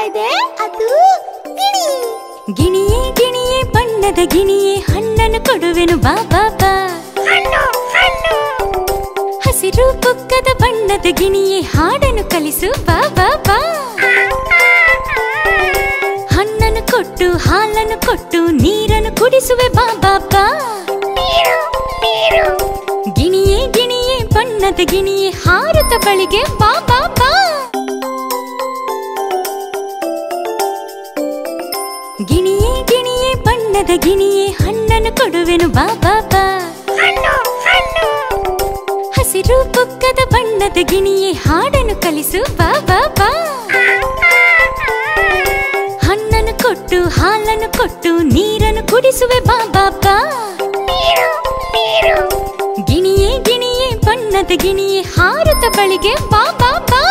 ಇದೆ ಅದು ಗಿಣಿ ಗಿಣಿಯೇ ಗಿಣಿಯೇ ಬಣ್ಣದ ಗಿಣಿಯೇ ಹಣ್ಣನ್ನು ಕೊಡುವೆನು ಬಾ ಬಾ ಬಾ ಹಣ್ಣು ಹಣ್ಣು ಹಸಿರು ಪುಕ್ಕದ ಬಣ್ಣದ ಗಿಣಿಯೇ ಹಾಡನ್ನು ಕಲಿಸು ಬಾ ಬಾ ಬಾ ಹಣ್ಣನ್ನು ಕೊಟ್ಟು ಹಾಲನ್ನು ಕೊಟ್ಟು ನೀರನ್ನು ಕುಡಿಸುವೆ ಬಾ ಬಾ ಬಾ ನೀರು ನೀರು ಗಿಣಿಯೇ ಗಿಣಿಯೇ ಬಣ್ಣದ ಗಿಣಿಯೇ ಹಾರುತ್ತ ಬಳಿಗೆ ಬಾ ಬಾ ಬಾ ಗಿಣಿಯೇ ಗಿಣಿಯೇ ಬಣ್ಣದ ಗಿಣಿಯೇ ಹಣ್ಣನ್ನು ಕೊಡುವೆನು ಬಾ ಬಾ ಬಾ ಹಣ್ಣು ಹಣ್ಣು ಹಸಿರು ಪುಕ್ಕದ ಬಣ್ಣದ ಗಿಣಿಯೇ ಹಾಡನ್ನು ಕಲಿಸು ಬಾ ಬಾ ಬಾ ಹಣ್ಣನ್ನು ಕೊಟ್ಟು ಹಾಲನ್ನು ಕೊಟ್ಟು ನೀರನ್ನು ಕುಡಿಸುವೆ ಬಾ ಬಾ ಬಾ ನೀರು ನೀರು ಗಿಣಿಯೇ ಗಿಣಿಯೇ ಬಣ್ಣದ ಗಿಣಿಯೇ ಹಾರುತ್ತ ಬಳಿಗೆ ಬಾ ಬಾ ಬಾ